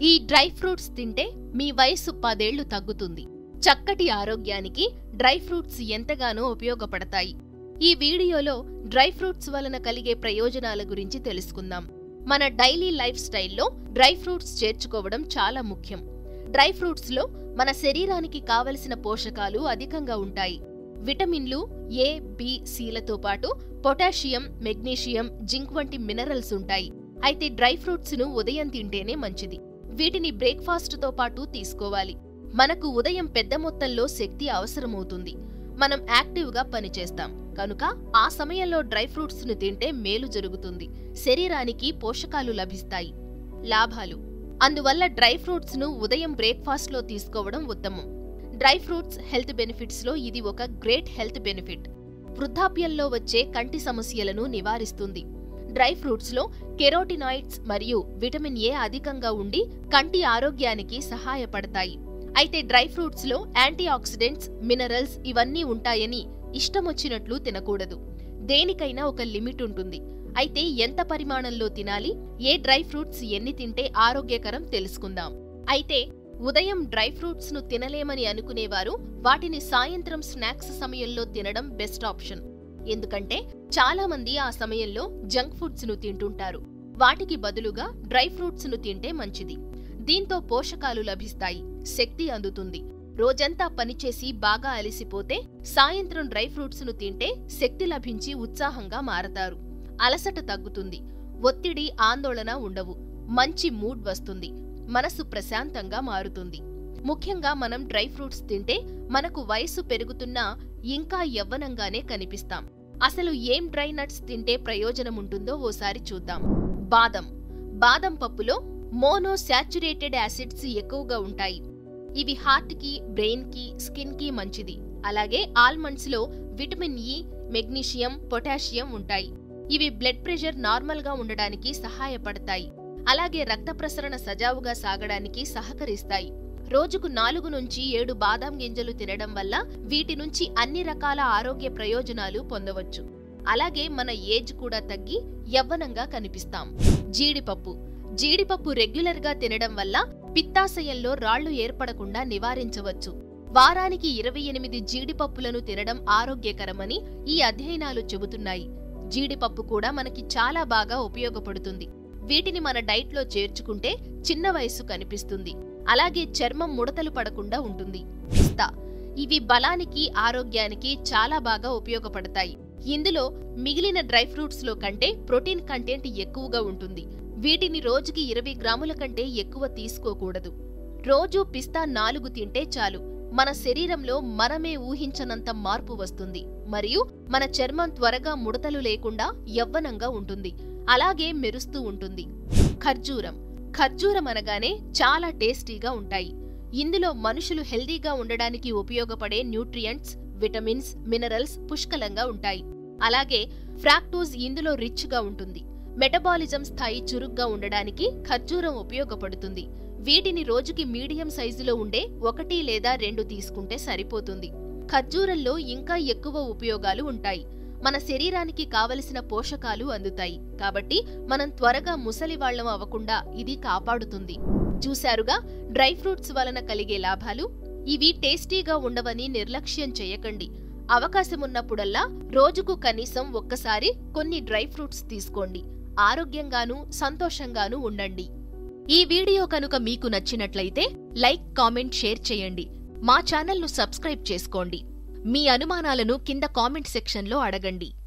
ఈ dry fruits తింటే మీ వయస్సు పదేళ్లు తగ్గుతుంది చక్కటి ఆరోగ్యానికి డ్రై ఫ్రూట్స్ ఎంతగానో ఉపయోగపడతాయి ఈ వీడియోలో డ్రై ఫ్రూట్స్ వలన కలిగే ప్రయోజనాల గురించి తెలుసుకుందాం మన డైలీ లైఫ్ స్టైల్లో డ్రై ఫ్రూట్స్ చేర్చుకోవడం చాలా ముఖ్యం డ్రై ఫ్రూట్స్లో మన శరీరానికి కావలసిన పోషకాలు అధికంగా ఉంటాయి విటమిన్లు ఏ బి సిలతో పాటు పొటాషియం మెగ్నీషియం జింక్ వంటి మినరల్స్ ఉంటాయి అయితే డ్రై ఫ్రూట్స్ ను ఉదయం తింటేనే మంచిది వీటిని బ్రేక్ఫాస్ట్ తో పాటు తీసుకోవాలి మనకు ఉదయం పెద్ద మొత్తంలో శక్తి అవసరమవుతుంది మనం యాక్టివ్ గా పనిచేస్తాం కనుక ఆ సమయంలో డ్రై ఫ్రూట్స్ ను తింటే మేలు జరుగుతుంది శరీరానికి పోషకాలు లభిస్తాయి లాభాలు అందువల్ల డ్రై ఫ్రూట్స్ ను ఉదయం బ్రేక్ఫాస్ట్ లో తీసుకోవడం ఉత్తమం డ్రై ఫ్రూట్స్ హెల్త్ బెనిఫిట్స్ లో ఇది ఒక గ్రేట్ హెల్త్ బెనిఫిట్ వృద్ధాప్యంలో వచ్చే కంటి సమస్యలను నివారిస్తుంది డ్రై ఫ్రూట్స్ లో కెరోటినాయిడ్స్ మరియు విటమిన్ ఏ అధికంగా ఉండి కంటి ఆరోగ్యానికి సహాయపడతాయి అయితే డ్రై ఫ్రూట్స్ లో యాంటీ ఆక్సిడెంట్స్ మినరల్స్ ఇవన్నీ ఉంటాయని ఇష్టమొచ్చినట్లు తినకూడదు దేనికైనా ఒక లిమిట్ ఉంటుంది అయితే ఎంత పరిమాణంలో తినాలి ఏ డ్రై ఫ్రూట్స్ ఎన్ని తింటే ఆరోగ్యకరం తెలుసుకుందాం అయితే ఉదయం డ్రై ఫ్రూట్స్ ను తినలేమని అనుకునేవారు వాటిని సాయంత్రం స్నాక్స్ సమయంలో తినడం బెస్ట్ ఆప్షన్ ఎందుకంటే చాలా మంది ఆ సమయంలో జంక్ ఫుడ్స్ ను తింటుంటారు వాటికి బదులుగా డ్రై ఫ్రూట్స్ ను తింటే మంచిది దీంతో పోషకాలు లభిస్తాయి శక్తి అందుతుంది రోజంతా పనిచేసి బాగా అలసిపోతే సాయంత్రం డ్రై ఫ్రూట్స్ ను తింటే శక్తి లభించి ఉత్సాహంగా మారతారు అలసట తగ్గుతుంది ఒత్తిడి ఆందోళన ఉండవు మంచి మూడ్ వస్తుంది మనసు ప్రశాంతంగా మారుతుంది ముఖ్యంగా మనం డ్రై ఫ్రూట్స్ తింటే మనకు వయసు పెరుగుతున్నా ఇంకా యవ్వనంగానే కనిపిస్తాం అసలు ఏం డ్రై నట్స్ తింటే ప్రయోజనం ఉంటుందో ఓసారి చూద్దాం బాదం బాదం పప్పులో మోనోశాచురేటెడ్ యాసిడ్స్ ఎక్కువగా ఉంటాయి ఇవి హార్ట్ కి బ్రెయిన్ కి స్కిన్ కి మంచిది అలాగే ఆల్మండ్స్ లో విటమిన్ ఇ మెగ్నీషియం పొటాషియం ఉంటాయి ఇవి బ్లడ్ ప్రెషర్ నార్మల్ గా ఉండడానికి సహాయపడతాయి అలాగే రక్త ప్రసరణ సజావుగా సాగడానికి సహకరిస్తాయి రోజుకు నాలుగు నుంచి ఏడు బాదాం గింజలు తినడం వల్ల వీటి నుంచి అన్ని రకాల ఆరోగ్య ప్రయోజనాలు పొందవచ్చు అలాగే మన ఏజ్ కూడా తగ్గి యవ్వనంగా కనిపిస్తాం జీడిపప్పు జీడిపప్పు రెగ్యులర్ గా తినడం వల్ల పిత్తాశయంలో రాళ్లు ఏర్పడకుండా నివారించవచ్చు వారానికి ఇరవై ఎనిమిది జీడిపప్పులను తినడం ఆరోగ్యకరమని ఈ అధ్యయనాలు చెబుతున్నాయి జీడిపప్పు కూడా మనకి చాలా బాగా ఉపయోగపడుతుంది వీటిని మన డైట్లో చేర్చుకుంటే చిన్న వయసు కనిపిస్తుంది అలాగే చర్మం ముడతలు పడకుండా ఉంటుంది పిస్తా ఇవి బలానికి ఆరోగ్యానికి చాలా బాగా ఉపయోగపడతాయి ఇందులో మిగిలిన డ్రై ఫ్రూట్స్ లో కంటే ప్రోటీన్ కంటెంట్ ఎక్కువగా ఉంటుంది వీటిని రోజుకి ఇరవై గ్రాముల కంటే ఎక్కువ తీసుకోకూడదు రోజు పిస్తా నాలుగు తింటే చాలు మన శరీరంలో మనమే ఊహించనంత మార్పు వస్తుంది మరియు మన చర్మం త్వరగా ముడతలు లేకుండా యవ్వనంగా ఉంటుంది అలాగే మెరుస్తూ ఉంటుంది ఖర్జూరం ఖర్జూరం అనగానే చాలా టేస్టీగా ఉంటాయి ఇందులో మనుషులు హెల్దీగా ఉండడానికి ఉపయోగపడే న్యూట్రియంట్స్ విటమిన్స్ మినరల్స్ పుష్కలంగా ఉంటాయి అలాగే ఫ్రాక్టోజ్ ఇందులో రిచ్ గా ఉంటుంది మెటబాలిజం స్థాయి చురుగ్గా ఉండడానికి ఖర్జూరం ఉపయోగపడుతుంది వీటిని రోజుకి మీడియం సైజులో ఉండే ఒకటి లేదా రెండు తీసుకుంటే సరిపోతుంది ఖర్జూరంలో ఇంకా ఎక్కువ ఉపయోగాలు ఉంటాయి మన శరీరానికి కావలసిన పోషకాలు అందుతాయి కాబట్టి మనం త్వరగా ముసలివాళ్లం అవ్వకుండా ఇది కాపాడుతుంది చూశారుగా డ్రై ఫ్రూట్స్ వలన కలిగే లాభాలు ఇవి టేస్టీగా ఉండవని నిర్లక్ష్యం చేయకండి అవకాశమున్నప్పుడల్లా రోజుకు కనీసం ఒక్కసారి కొన్ని డ్రై ఫ్రూట్స్ తీసుకోండి ఆరోగ్యంగానూ సంతోషంగానూ ఉండండి ఈ వీడియో కనుక మీకు నచ్చినట్లయితే లైక్ కామెంట్ షేర్ చేయండి మా ఛానల్ను సబ్స్క్రైబ్ చేసుకోండి మీ అనుమానాలను కింద కామెంట్ సెక్షన్లో అడగండి